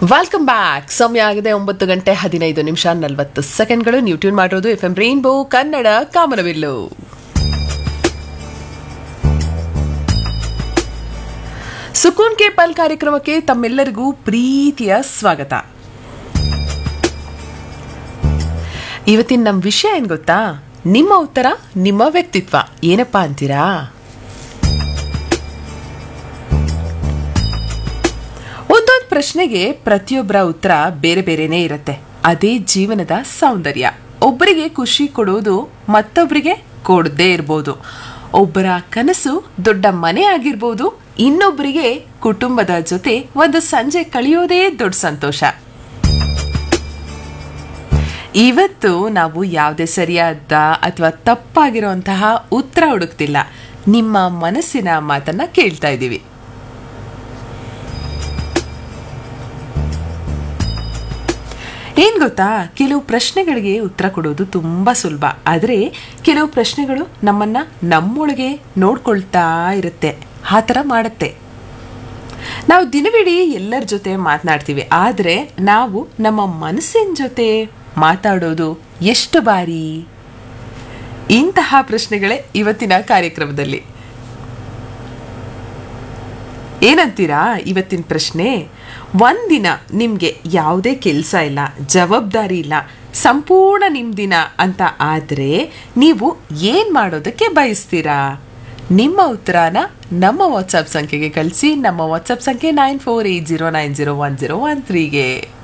welcome back ಸಮಯ ಆಗಿದೆ ಒಂಬತ್ತು ಗಂಟೆ ಹದಿನೈದು ನಿಮಿಷ ನಲವತ್ತು ಸೆಕೆಂಡ್ಗಳು ನೀವು ಟ್ಯೂನ್ ಮಾಡಿರೋದು ಎಫ್ ಎಂ ರೈನ್ಬೋ ಕನ್ನಡ ಕಾಮನಬಿಲ್ಲು ಸುಕೂನ್ ಕೆ ಪಲ್ ಕಾರ್ಯಕ್ರಮಕ್ಕೆ ತಮ್ಮೆಲ್ಲರಿಗೂ ಪ್ರೀತಿಯ ಸ್ವಾಗತ ಇವತ್ತಿನ ನಮ್ಮ ವಿಷಯ ಏನ್ ಗೊತ್ತಾ ನಿಮ್ಮ ಉತ್ತರ ನಿಮ್ಮ ವ್ಯಕ್ತಿತ್ವ ಏನಪ್ಪಾ ಅಂತೀರಾ ಒಂದೊಂದು ಪ್ರಶ್ನೆಗೆ ಪ್ರತಿಯೊಬ್ಬರ ಉತ್ತರ ಬೇರೆ ಬೇರೆನೇ ಇರುತ್ತೆ ಅದೇ ಜೀವನದ ಸೌಂದರ್ಯ ಒಬ್ಬರಿಗೆ ಖುಷಿ ಕೊಡೋದು ಮತ್ತೊಬ್ಬರಿಗೆ ಕೊಡದೇ ಇರ್ಬೋದು ಒಬ್ಬರ ಕನಸು ದೊಡ್ಡ ಮನೆ ಆಗಿರ್ಬೋದು ಇನ್ನೊಬ್ಬರಿಗೆ ಕುಟುಂಬದ ಜೊತೆ ಒಂದು ಸಂಜೆ ಕಳೆಯೋದೇ ದೊಡ್ಡ ಸಂತೋಷ ಇವತ್ತು ನಾವು ಯಾವುದೇ ಸರಿಯಾದ ಅಥವಾ ತಪ್ಪಾಗಿರುವಂತಹ ಉತ್ತರ ಹುಡುಕ್ತಿಲ್ಲ ನಿಮ್ಮ ಮನಸ್ಸಿನ ಮಾತನ್ನ ಕೇಳ್ತಾ ಇದ್ದೀವಿ ಏನ್ ಗೊತ್ತಾ ಕೆಲವು ಪ್ರಶ್ನೆಗಳಿಗೆ ಉತ್ತರ ಕೊಡೋದು ತುಂಬಾ ಸುಲಭ ಆದರೆ ಕೆಲವು ಪ್ರಶ್ನೆಗಳು ನಮ್ಮನ್ನ ನಮ್ಮೊಳಗೆ ನೋಡ್ಕೊಳ್ತಾ ಇರುತ್ತೆ ಆ ಥರ ಮಾಡುತ್ತೆ ನಾವು ದಿನವಿಡೀ ಎಲ್ಲರ ಜೊತೆ ಮಾತನಾಡ್ತೀವಿ ಆದರೆ ನಾವು ನಮ್ಮ ಮನಸ್ಸಿನ ಜೊತೆ ಮಾತಾಡೋದು ಎಷ್ಟು ಬಾರಿ ಇಂತಹ ಪ್ರಶ್ನೆಗಳೇ ಇವತ್ತಿನ ಕಾರ್ಯಕ್ರಮದಲ್ಲಿ ಏನಂತೀರಾ ಇವತ್ತಿನ ಪ್ರಶ್ನೆ ಒಂದಿನ ನಿಮಗೆ ಯಾವುದೇ ಕೆಲಸ ಇಲ್ಲ ಜವಾಬ್ದಾರಿ ಇಲ್ಲ ಸಂಪೂರ್ಣ ನಿಮ್ಮ ದಿನ ಅಂತ ಆದರೆ ನೀವು ಏನು ಮಾಡೋದಕ್ಕೆ ಬಯಸ್ತೀರಾ ನಿಮ್ಮ ಉತ್ತರನ ನಮ್ಮ ವಾಟ್ಸಪ್ ಸಂಖ್ಯೆಗೆ ಕಳಿಸಿ ನಮ್ಮ ವಾಟ್ಸಪ್ ಸಂಖ್ಯೆ nine four eight zero nine zero one zero one ತ್ರೀಗೆ